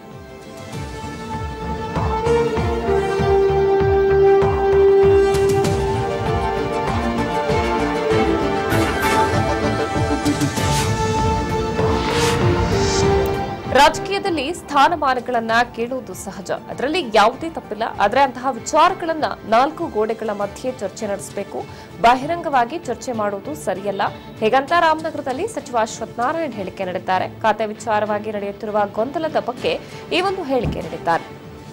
ರಾಜಕೀಯದಲ್ಲಿ ಸ್ಥಾನಮಾನಗಳನ್ನ ಕೇಳುವುದು ಸಹಜ ಅದರಲ್ಲಿ ಯಾವುದೇ ತಪ್ಪಿಲ್ಲ ಆದರೆ ಅಂತಹ ವಿಚಾರಗಳನ್ನ ನಾಲ್ಕು ಗೋಡೆಗಳ ಮಧ್ಯೆ ಚರ್ಚೆ ನಡೆಸಬೇಕು ಬಹಿರಂಗವಾಗಿ ಚರ್ಚೆ ಮಾಡುವುದು ಸರಿಯಲ್ಲ ಹೇಗಂತ ರಾಮನಗರದಲ್ಲಿ ಸಚಿವ ಅಶ್ವಥ್ ನಾರಾಯಣ್ ಹೇಳಿಕೆ ನೀಡಿದ್ದಾರೆ ಖಾತೆ ವಿಚಾರವಾಗಿ ನಡೆಯುತ್ತಿರುವ ಗೊಂದಲದ ಬಗ್ಗೆ ಈ ಒಂದು ಹೇಳಿಕೆ ನೀಡಿದ್ದಾರೆ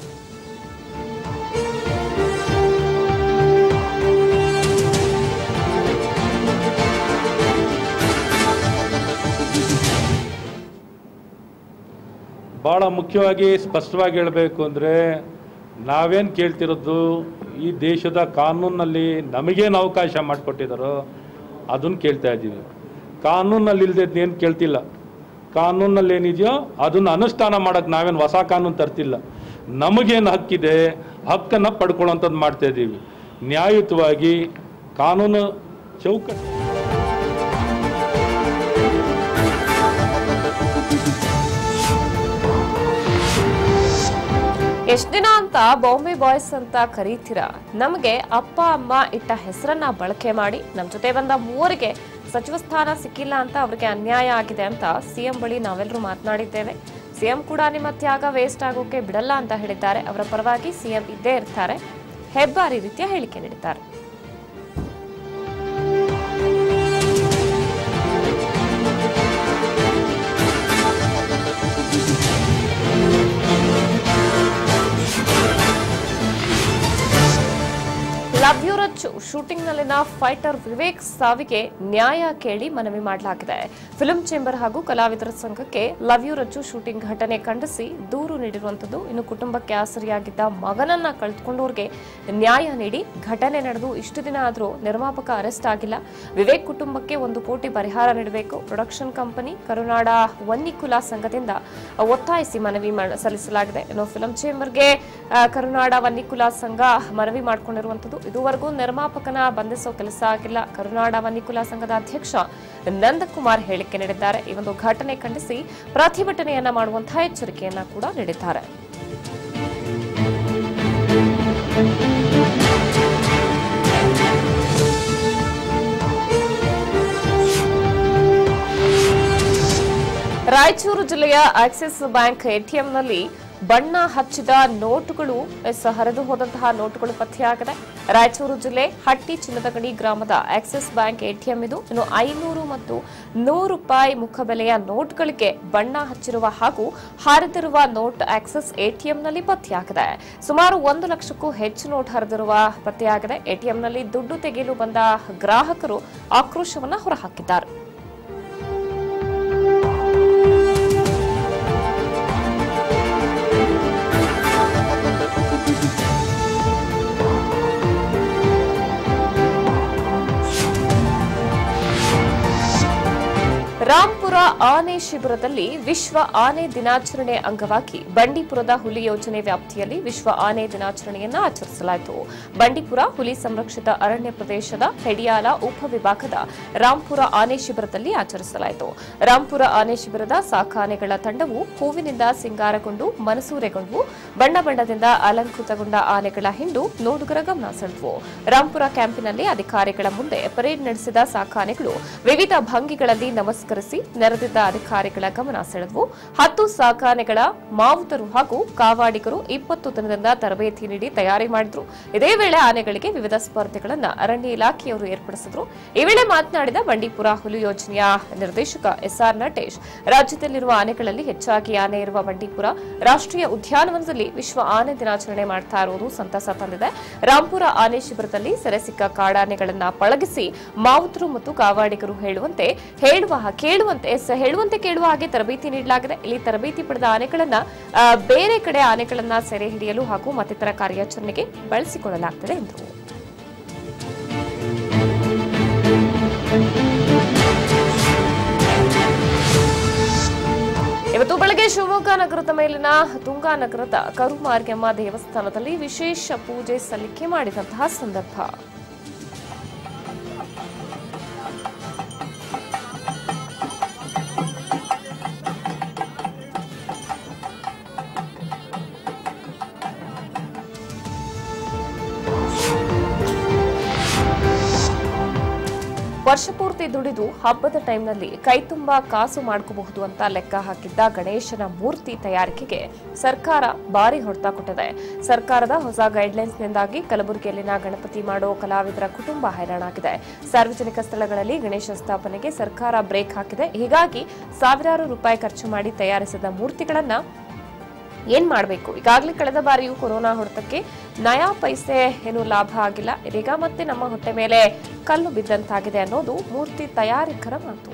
ಭಾಳ ಮುಖ್ಯವಾಗಿ ಸ್ಪಷ್ಟವಾಗಿ ಹೇಳಬೇಕು ಅಂದರೆ ನಾವೇನು ಕೇಳ್ತಿರೋದು ಈ ದೇಶದ ಕಾನೂನಲ್ಲಿ ನಮಗೇನು ಅವಕಾಶ ಮಾಡಿಕೊಟ್ಟಿದ್ದಾರೋ ಅದನ್ನು ಕೇಳ್ತಾ ಇದ್ದೀವಿ ಕಾನೂನಲ್ಲಿ ಇಲ್ಲದೇನು ಕೇಳ್ತಿಲ್ಲ ಕಾನೂನಲ್ಲಿ ಏನಿದೆಯೋ ಅದನ್ನು ಅನುಷ್ಠಾನ ಮಾಡೋಕ್ಕೆ ನಾವೇನು ಹೊಸ ಕಾನೂನು ತರ್ತಿಲ್ಲ ನಮಗೇನು ಹಕ್ಕಿದೆ ಹಕ್ಕನ್ನು ಪಡ್ಕೊಳ್ಳೋಂಥದ್ದು ಮಾಡ್ತಾ ಇದ್ದೀವಿ ನ್ಯಾಯಯುತವಾಗಿ ಕಾನೂನು ಚೌಕಟ್ಟು ಎಷ್ಟ್ ದಿನ ಅಂತ ಬಾಂಬೆ ಬಾಯ್ಸ್ ಅಂತ ಕರೀತೀರಾ ನಮಗೆ ಅಪ್ಪ ಅಮ್ಮ ಇಟ್ಟ ಹೆಸರನ್ನ ಬಳಕೆ ಮಾಡಿ ನಮ್ ಜೊತೆ ಬಂದ ಮೂವರಿಗೆ ಸಚಿವ ಸ್ಥಾನ ಸಿಕ್ಕಿಲ್ಲ ಅಂತ ಅವ್ರಿಗೆ ಅನ್ಯಾಯ ಆಗಿದೆ ಅಂತ ಸಿಎಂ ಬಳಿ ನಾವೆಲ್ಲರೂ ಮಾತನಾಡಿದ್ದೇವೆ ಸಿಎಂ ಕೂಡ ನಿಮ್ಮ ತ್ಯಾಗ ವೇಸ್ಟ್ ಆಗೋಕೆ ಬಿಡಲ್ಲ ಅಂತ ಹೇಳಿದ್ದಾರೆ ಅವರ ಪರವಾಗಿ ಸಿಎಂ ಇದ್ದೇ ಇರ್ತಾರೆ ಹೆಬ್ಬಾರಿ ರೀತಿಯ ಹೇಳಿಕೆ ನೀಡಿದ್ದಾರೆ ಲವ್ ಯು ರಚ್ಚು ಶೂಟಿಂಗ್ನಲ್ಲಿನ ಫೈಟರ್ ವಿವೇಕ್ ಸಾವಿಗೆ ನ್ಯಾಯ ಕೇಳಿ ಮನವಿ ಮಾಡಲಾಗಿದೆ ಫಿಲ್ಮ್ ಚೇಂಬರ್ ಹಾಗೂ ಕಲಾವಿದರ ಸಂಘಕ್ಕೆ ಲವ್ ಯು ರಚ್ಚು ಶೂಟಿಂಗ್ ಘಟನೆ ಖಂಡಿಸಿ ದೂರು ನೀಡಿರುವಂತದ್ದು ಇನ್ನು ಕುಟುಂಬಕ್ಕೆ ಆಸರಿಯಾಗಿದ್ದ ಮಗನನ್ನ ಕಳೆದುಕೊಂಡವರಿಗೆ ನ್ಯಾಯ ನೀಡಿ ಘಟನೆ ನಡೆದು ಇಷ್ಟು ದಿನ ಆದರೂ ನಿರ್ಮಾಪಕ ಅರೆಸ್ಟ್ ಆಗಿಲ್ಲ ವಿವೇಕ್ ಕುಟುಂಬಕ್ಕೆ ಒಂದು ಕೋಟಿ ಪರಿಹಾರ ನೀಡಬೇಕು ಪ್ರೊಡಕ್ಷನ್ ಕಂಪನಿ ಕರುನಾಡ ವನ್ನಿಕುಲ ಸಂಘದಿಂದ ಒತ್ತಾಯಿಸಿ ಮನವಿ ಮಾಡ- ಸಲ್ಲಿಸಲಾಗಿದೆ ಇನ್ನು ಫಿಲ್ಮ್ ಚೇಂಬರ್ಗೆ ಆ, ಕರುನಾಡ ವನ್ನಿಕುಲ ಸಂಘ ಮನವಿ ಮಾಡಿಕೊಂಡಿರುವಂತದ್ದು ಇದುವರೆಗೂ ನಿರ್ಮಾಪಕನ ಬಂಧಿಸೋ ಕೆಲಸ ಆಗಿಲ್ಲ ಕರುನಾಡ ವನ್ನಿಕುಲ ಸಂಘದ ಅಧ್ಯಕ್ಷ ನಂದಕುಮಾರ್ ಹೇಳಿಕೆ ನೀಡಿದ್ದಾರೆ ಈ ಒಂದು ಘಟನೆ ಖಂಡಿಸಿ ಪ್ರತಿಭಟನೆಯನ್ನ ಮಾಡುವಂತಹ ಎಚ್ಚರಿಕೆಯನ್ನ ಕೂಡ ನೀಡಿದ್ದಾರೆ ರಾಯಚೂರು ಜಿಲ್ಲೆಯ ಆಕ್ಸಿಸ್ ಬ್ಯಾಂಕ್ ಎಟಿಎಂನಲ್ಲಿ ಬಣ್ಣ ಹಚ್ಚಿದ ನೋಟುಗಳು ಎಸ್ ಹರಿದು ಹೋದಂತಹ ನೋಟುಗಳು ಪತ್ತೆಯಾಗಿದೆ ರಾಯಚೂರು ಜಿಲ್ಲೆ ಹಟ್ಟಿ ಚಿನ್ನದಗಡಿ ಗ್ರಾಮದ ಆಕ್ಸಿಸ್ ಬ್ಯಾಂಕ್ ಎಟಿಎಂ ಇದು ಇನ್ನು ಐನೂರು ಮತ್ತು ನೂರು ರೂಪಾಯಿ ಮುಖಬೆಲೆಯ ನೋಟ್ಗಳಿಗೆ ಬಣ್ಣ ಹಚ್ಚಿರುವ ಹಾಗೂ ಹರಿದಿರುವ ನೋಟ್ ಆಕ್ಸಿಸ್ ಎಟಿಎಂನಲ್ಲಿ ಪತ್ತೆಯಾಗಿದೆ ಸುಮಾರು ಒಂದು ಲಕ್ಷಕ್ಕೂ ಹೆಚ್ಚು ನೋಟ್ ಹರಿದಿರುವ ಪತ್ತೆಯಾಗಿದೆ ಎಟಿಎಂನಲ್ಲಿ ದುಡ್ಡು ತೆಗೆಯಲು ಬಂದ ಗ್ರಾಹಕರು ಆಕ್ರೋಶವನ್ನ ಹೊರಹಾಕಿದ್ದಾರೆ ರಾಂಪುರ ಆನೆ ಶಿಬಿರದಲ್ಲಿ ವಿಶ್ವ ಆನೆ ದಿನಾಚರಣೆ ಅಂಗವಾಗಿ ಬಂಡೀಪುರದ ಹುಲಿ ಯೋಜನೆ ವ್ಯಾಪ್ತಿಯಲ್ಲಿ ವಿಶ್ವ ಆನೆ ದಿನಾಚರಣೆಯನ್ನ ಆಚರಿಸಲಾಯಿತು ಬಂಡೀಪುರ ಹುಲಿ ಸಂರಕ್ಷಿತ ಅರಣ್ಯ ಪ್ರದೇಶದ ಹೆಡಿಯಾಲ ಉಪವಿಭಾಗದ ರಾಂಪುರ ಆನೆ ಶಿಬಿರದಲ್ಲಿ ಆಚರಿಸಲಾಯಿತು ರಾಂಪುರ ಆನೆ ಶಿಬಿರದ ಸಾಕಾನೆಗಳ ತಂಡವು ಹೂವಿನಿಂದ ಸಿಂಗಾರಗೊಂಡು ಮನಸೂರೆಗೊಂಡು ಬಣ್ಣ ಬಣ್ಣದಿಂದ ಅಲಂಕೃತಗೊಂಡ ಆನೆಗಳ ಹಿಂಡು ನೋಡುಗರ ಗಮನ ಸೆಳೆದವು ರಾಂಪುರ ಕ್ಯಾಂಪಿನಲ್ಲಿ ಅಧಿಕಾರಿಗಳ ಮುಂದೆ ಪರೇಡ್ ನಡೆಸಿದ ಸಾಕಾನೆಗಳು ವಿವಿಧ ಭಂಗಿಗಳಲ್ಲಿ ನಮಸ್ಕರಿಸಿ ನೆರೆದಿದ್ದ ಅಧಿಕಾರಿಗಳ ಗಮನ ಸೆಳೆದವು ಹತ್ತು ಸಾಕಾನೆಗಳ ಮಾವುತರು ಹಾಗೂ ಕಾವಾಡಿಗರು ಇಪ್ಪತ್ತು ದಿನದಿಂದ ತರಬೇತಿ ನೀಡಿ ತಯಾರಿ ಮಾಡಿದ್ರು ಇದೇ ವೇಳೆ ಆನೆಗಳಿಗೆ ವಿವಿಧ ಸ್ಪರ್ಧೆಗಳನ್ನು ಅರಣ್ಯ ಇಲಾಖೆಯವರು ಏರ್ಪಡಿಸಿದ್ರು ಈ ವೇಳೆ ಮಾತನಾಡಿದ ಬಂಡೀಪುರ ಹುಲಿ ಯೋಜನೆಯ ನಿರ್ದೇಶಕ ಎಸ್ಆರ್ ನಟೇಶ್ ರಾಜ್ಯದಲ್ಲಿರುವ ಆನೆಗಳಲ್ಲಿ ಹೆಚ್ಚಾಗಿ ಆನೆ ಇರುವ ಬಂಡೀಪುರ ರಾಷ್ಟ್ರೀಯ ಉದ್ಯಾನವನದಲ್ಲಿ ವಿಶ್ವ ಆನೆ ದಿನಾಚರಣೆ ಮಾಡ್ತಾ ಇರುವುದು ಸಂತಸ ತಂದಿದೆ ರಾಂಪುರ ಆನೆ ಶಿಬಿರದಲ್ಲಿ ಸೆರೆಸಿಕ್ಕ ಕಾಡಾನೆಗಳನ್ನ ಪಳಗಿಸಿ ಮಾವುತರು ಮತ್ತು ಕಾವಾಡಿಗರು ಹೇಳುವಂತೆ ಹೇಳುವ ಕೇಳುವಂತೆ ಸ- ಹೇಳುವಂತೆ ಕೇಳುವ ಹಾಗೆ ತರಬೇತಿ ನೀಡಲಾಗಿದೆ ಇಲ್ಲಿ ತರಬೇತಿ ಪಡೆದ ಆನೆಗಳನ್ನ ಆ, ಬೇರೆ ಕಡೆ ಆನೆಗಳನ್ನ ಸೆರೆ ಹಿಡಿಯಲು ಹಾಗೂ ಮತ್ತಿತರ ಕಾರ್ಯಾಚರಣೆಗೆ ಬಳಸಿಕೊಳ್ಳಲಾಗುತ್ತದೆ ಎಂದರು ಇವತ್ತು ಬೆಳಗ್ಗೆ ಶಿವಮೊಗ್ಗ ನಗರದ ಮೇಲಿನ ತುಂಗಾ ನಗರದ ಕರುಮಾರ್ಯಮ್ಮ ದೇವಸ್ಥಾನದಲ್ಲಿ ವಿಶೇಷ ಪೂಜೆ ಸಲ್ಲಿಕೆ ಮಾಡಿದಂತಹ ಸಂದರ್ಭ ವರ್ಷಪೂರ್ತಿ ದುಡಿದು ಹಬ್ಬದ ಟೈಮ್ನಲ್ಲಿ ಕೈತುಂಬ ಕಾಸು ಮಾಡ್ಕೋಬಹುದು ಅಂತ ಲೆಕ್ಕ ಹಾಕಿದ್ದ ಗಣೇಶನ ಮೂರ್ತಿ ತಯಾರಿಕೆಗೆ ಸರ್ಕಾರ ಭಾರಿ ಹೊಡೆತ ಕೊಟ್ಟಿದೆ ಸರ್ಕಾರದ ಹೊಸ ಗೈಡ್ಲೈನ್ಸ್ನಿಂದಾಗಿ ಕಲಬುರಗಿಯಲ್ಲಿನ ಗಣಪತಿ ಮಾಡೋ ಕಲಾವಿದರ ಕುಟುಂಬ ಹೈರಾಣಾಗಿದೆ ಸಾರ್ವಜನಿಕ ಸ್ಥಳಗಳಲ್ಲಿ ಗಣೇಶ ಸ್ಥಾಪನೆಗೆ ಸರ್ಕಾರ ಬ್ರೇಕ್ ಹಾಕಿದೆ ಹೀಗಾಗಿ ಸಾವಿರಾರು ರೂಪಾಯಿ ಖರ್ಚು ಮಾಡಿ ತಯಾರಿಸಿದ ಮೂರ್ತಿಗಳನ್ನ ಏನ್ ಮಾಡಬೇಕು ಈಗಾಗಲೇ ಕಳೆದ ಬಾರಿಯೂ ಕೊರೋನಾ ಹೊಡೆತಕ್ಕೆ ನಯಾ ಪೈಸೆ ಏನು ಲಾಭ ಆಗಿಲ್ಲ ಇದೀಗ ಮತ್ತೆ ನಮ್ಮ ಹೊಟ್ಟೆ ಮೇಲೆ ಕಲ್ಲು ಬಿದ್ದಂತಾಗಿದೆ ಅನ್ನೋದು ಮೂರ್ತಿ ತಯಾರಿಕರ ಮಾತು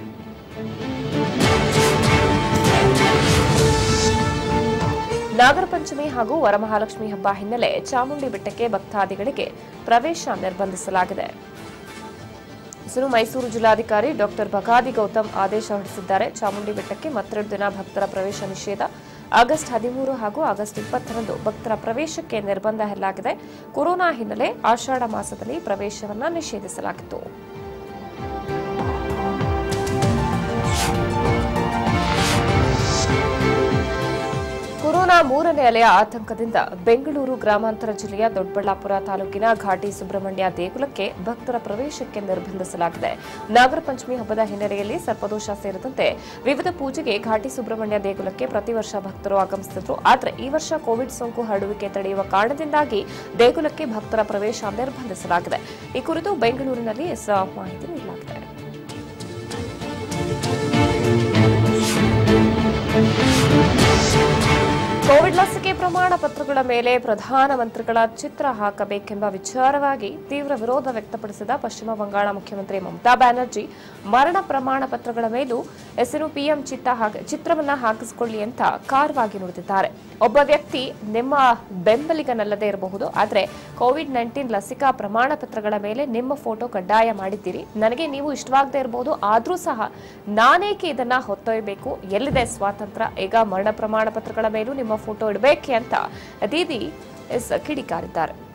ನಾಗರ ಪಂಚಮಿ ಹಾಗೂ ವರಮಹಾಲಕ್ಷ್ಮಿ ಹಬ್ಬ ಹಿನ್ನೆಲೆ ಚಾಮುಂಡಿ ಬೆಟ್ಟಕ್ಕೆ ಭಕ್ತಾದಿಗಳಿಗೆ ಪ್ರವೇಶ ನಿರ್ಬಂಧಿಸಲಾಗಿದೆ ಇನ್ನು ಮೈಸೂರು ಜಿಲ್ಲಾಧಿಕಾರಿ ಡಾಕ್ಟರ್ ಬಗಾದಿ ಗೌತಮ್ ಆದೇಶ ಹೊರಡಿಸಿದ್ದಾರೆ ಚಾಮುಂಡಿ ಬೆಟ್ಟಕ್ಕೆ ಮತ್ತೆರಡು ದಿನ ಭಕ್ತರ ಪ್ರವೇಶ ನಿಷೇಧ ಆಗಸ್ಟ್ ಹದಿಮೂರು ಹಾಗೂ ಆಗಸ್ಟ್ ಇಪ್ಪತ್ತರಂದು ಭಕ್ತರ ಪ್ರವೇಶಕ್ಕೆ ನಿರ್ಬಂಧ ಹೇರಲಾಗಿದೆ ಕೊರೋನಾ ಹಿನ್ನೆಲೆ ಆಷಾಢ ಮಾಸದಲ್ಲಿ ಪ್ರವೇಶವನ್ನ ನಿಷೇಧಿಸಲಾಗಿತ್ತು ಕೊರೋನಾ ಮೂರನೇ ಅಲೆಯ ಆತಂಕದಿಂದ ಬೆಂಗಳೂರು ಗ್ರಾಮಾಂತರ ಜಿಲ್ಲೆಯ ದೊಡ್ಡಬಳ್ಳಾಪುರ ತಾಲೂಕಿನ ಘಾಟಿ ಸುಬ್ರಹ್ಮಣ್ಯ ದೇಗುಲಕ್ಕೆ ಭಕ್ತರ ಪ್ರವೇಶಕ್ಕೆ ನಿರ್ಬಂಧಿಸಲಾಗಿದೆ ನಾಗರ ಪಂಚಮಿ ಹಬ್ಬದ ಹಿನ್ನೆಲೆಯಲ್ಲಿ ಸರ್ಪದೋಷ ಸೇರಿದಂತೆ ವಿವಿಧ ಪೂಜೆಗೆ ಘಾಟಿ ಸುಬ್ರಹ್ಮಣ್ಯ ದೇಗುಲಕ್ಕೆ ಪ್ರತಿ ವರ್ಷ ಭಕ್ತರು ಆಗಮಿಸುತ್ತಿದ್ರು ಆದರೆ ಈ ವರ್ಷ ಕೋವಿಡ್ ಸೋಂಕು ಹರಡುವಿಕೆ ತಡೆಯುವ ಕಾರಣದಿಂದಾಗಿ ದೇಗುಲಕ್ಕೆ ಭಕ್ತರ ಪ್ರವೇಶ ನಿರ್ಬಂಧಿಸಲಾಗಿದೆ ಈ ಕುರಿತು ಬೆಂಗಳೂರಿನಲ್ಲಿ ಎಸ್ ಮಾಹಿತಿ ನೀಡಲಾಗಿದೆ ಕೋವಿಡ್ ಲಸಿಕೆ ಪ್ರಮಾಣ ಪತ್ರಗಳ ಮೇಲೆ ಪ್ರಧಾನಮಂತ್ರಿಗಳ ಚಿತ್ರ ಹಾಕಬೇಕೆಂಬ ವಿಚಾರವಾಗಿ ತೀವ್ರ ವಿರೋಧ ವ್ಯಕ್ತಪಡಿಸಿದ ಪಶ್ಚಿಮ ಬಂಗಾಳ ಮುಖ್ಯಮಂತ್ರಿ ಮಮತಾ ಬ್ಯಾನರ್ಜಿ ಮರಣ ಪ್ರಮಾಣ ಪತ್ರಗಳ ಮೇಲೂ ಹೆಸರು ಪಿಎಂ ಚಿತ್ತ ಹಾಕ- ಚಿತ್ರವನ್ನ ಹಾಕಿಸಿಕೊಳ್ಳಿ ಅಂತ ಖಾರವಾಗಿ ನುಡಿದಿದ್ದಾರೆ ಒಬ್ಬ ವ್ಯಕ್ತಿ ನಿಮ್ಮ ಬೆಂಬಲಿಗನಲ್ಲದೆ ಇರಬಹುದು ಆದರೆ ಕೋವಿಡ್ ನೈನ್ಟೀನ್ ಲಸಿಕಾ ಪ್ರಮಾಣ ಪತ್ರಗಳ ಮೇಲೆ ನಿಮ್ಮ ಫೋಟೋ ಕಡ್ಡಾಯ ಮಾಡಿದ್ದೀರಿ ನನಗೆ ನೀವು ಇಷ್ಟವಾಗದೇ ಇರಬಹುದು ಆದರೂ ಸಹ ನಾನೇಕೆ ಇದನ್ನ ಹೊತ್ತೊಯ್ಯಬೇಕು ಎಲ್ಲಿದೆ ಸ್ವಾತಂತ್ರ್ಯ ಈಗ ಮರಣ ಪ್ರಮಾಣ ಪತ್ರಗಳ ಮೇಲೂ ನಿಮ್ಮ ಫೋಟೋ ಇಡಬೇಕೆ ಅಂತ ದೀದಿ ಎಸ್ ಕಿಡಿಕಾರಿದ್ದಾರೆ